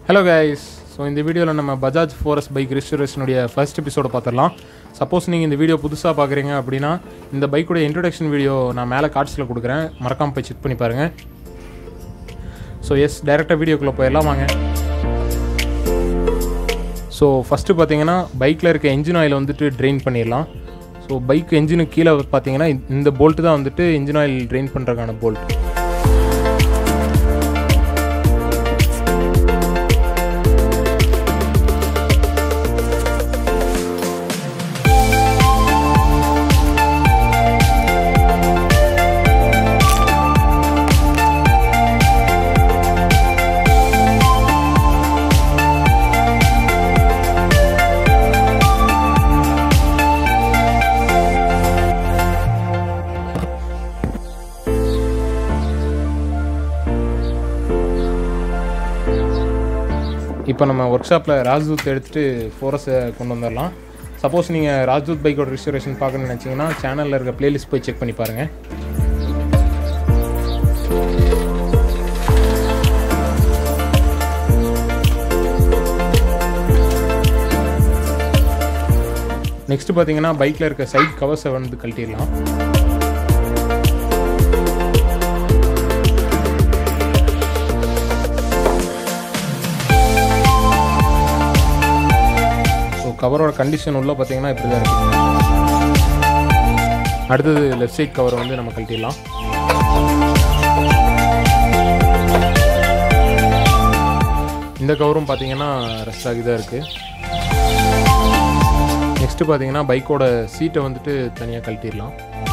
hello guys so இந்த வீடியோவில் நம்ம பஜாஜ் ஃபோரஸ் பைக் ரெஜிஸ்ட்ரேஷனுடைய ஃபர்ஸ்ட் எபிசோட பார்த்துடலாம் சப்போஸ் நீங்கள் இந்த வீடியோ புதுசாக பார்க்குறீங்க அப்படின்னா இந்த பைக்குடைய இன்ட்ரடக்ஷன் வீடியோ நான் மேலே கார்ட்ஸில் கொடுக்குறேன் மறக்காமல் போய் செக் பண்ணி பாருங்கள் ஸோ எஸ் டைரெக்டாக வீடியோக்குள்ளே போயிடலாம் வாங்க ஸோ ஃபஸ்ட்டு பார்த்தீங்கன்னா பைக்கில் இருக்க என்ஜின் ஆயில் வந்துட்டு ட்ரெயின் பண்ணிடலாம் ஸோ பைக் என்ஜினுக்கு கீழே பார்த்தீங்கன்னா இந்த போல்ட்டு தான் வந்துட்டு என்ஜின் ஆயில் ட்ரெயின் பண்ணுறதுக்கான போல்ட் இப்போ நம்ம ஒர்க் ஷாப்பில் ராஜ்தூத் எடுத்துகிட்டு ஃபோரஸை கொண்டு வந்துடலாம் சப்போஸ் நீங்கள் ராஜ்தூத் பைக்கோட ரிஜிஸ்ட்ரேஷன் பார்க்கணும்னு நினச்சிங்கன்னா சேனலில் இருக்க பிளேலிஸ்ட் போய் செக் பண்ணி பாருங்கள் நெக்ஸ்ட் பார்த்தீங்கன்னா பைக்கில் இருக்க சைட் கவர்ஸை வந்து கழட்டிடலாம் ஸோ கவரோட கண்டிஷன் உள்ள பார்த்தீங்கன்னா இப்படி தான் இருக்குது அடுத்தது லெஃப்ட் சைட் கவரை வந்து நம்ம கழட்டிடலாம் இந்த கவரும் பார்த்தீங்கன்னா ரெஸ்ட் ஆகி தான் இருக்குது நெக்ஸ்ட்டு பார்த்தீங்கன்னா பைக்கோட சீட்டை வந்துட்டு தனியாக கழட்டிடலாம்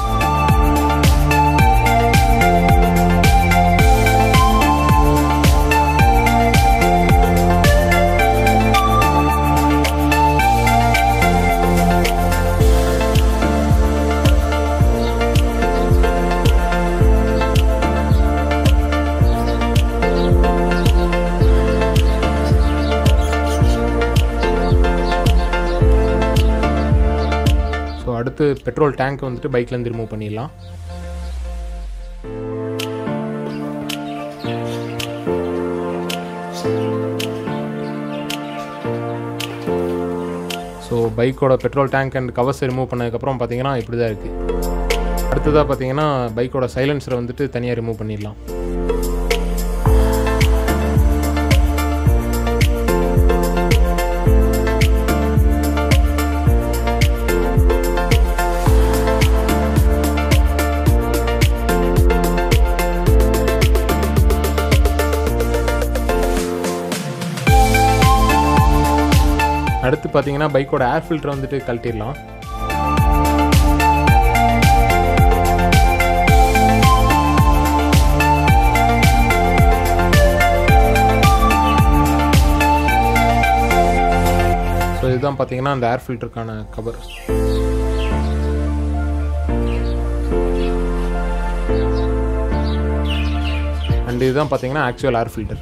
ஸோ அடுத்து பெட்ரோல் டேங்க் வந்துட்டு பைக்லேருந்து ரிமூவ் பண்ணிடலாம் ஸோ பைக்கோட petrol tank and covers remove பண்ணதுக்கப்புறம் பார்த்தீங்கன்னா இப்படி தான் இருக்குது அடுத்ததாக பார்த்தீங்கன்னா பைக்கோட சைலன்சரை வந்துட்டு தனியாக ரிமூவ் பண்ணிடலாம் அடுத்து பார்த்தீங்கன்னா பைக்கோட ஏர் ஃபில்டர் வந்துட்டு கழட்டிடலாம் ஸோ இதுதான் பார்த்தீங்கன்னா அந்த ஏர் ஃபில்டருக்கான கவர் அண்ட் இதுதான் பார்த்தீங்கன்னா ஆக்சுவல் ஏர் ஃபில்டர்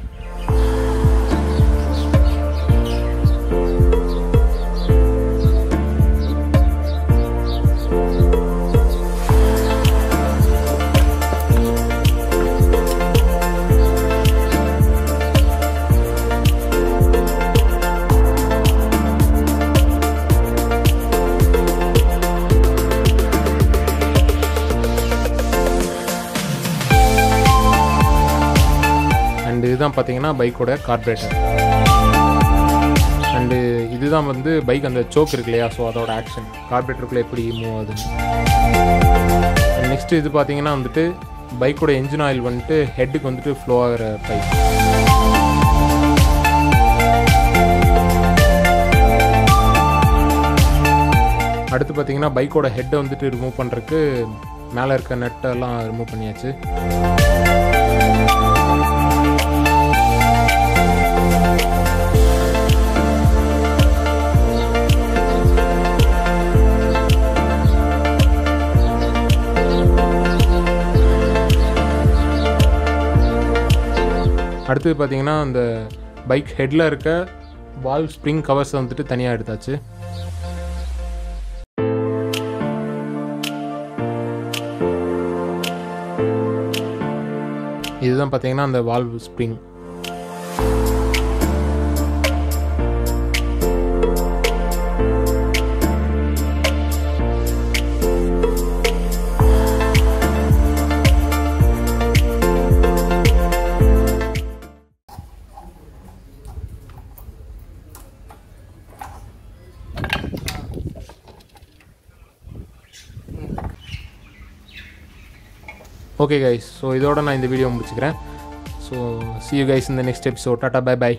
அண்ட் இதுதான் பார்த்தீங்கன்னா பைக்கோட கார்பரேட்டர் அண்டு இதுதான் வந்து பைக் அந்த சோக் இருக்கு இல்லையா ஸோ அதோட ஆக்ஷன் கார்பரேட்டருக்குள்ளே எப்படி மூவ் ஆகுதுன்னு நெக்ஸ்ட் இது பார்த்தீங்கன்னா வந்துட்டு பைக்கோட என்ஜின் ஆயில் வந்துட்டு ஹெட்டுக்கு வந்துட்டு ஃப்ளோ ஆகிற பைப் அடுத்து பார்த்தீங்கன்னா பைக்கோட ஹெட்டை வந்துட்டு ரிமூவ் பண்ணுறதுக்கு மேலே இருக்க நெட்டெல்லாம் ரிமூவ் பண்ணியாச்சு அடுத்தது பார்த்தீங்கன்னா அந்த பைக் ஹெட்டில் இருக்க வால் ஸ்ப்ரிங் கவர்ஸ் வந்துட்டு தனியாக எடுத்தாச்சு இதுதான் பார்த்தீங்கன்னா அந்த valve spring okay guys so இதோட நான் இந்த வீடியோ முடிச்சுக்கிறேன் so see you guys in the next episode tata bye by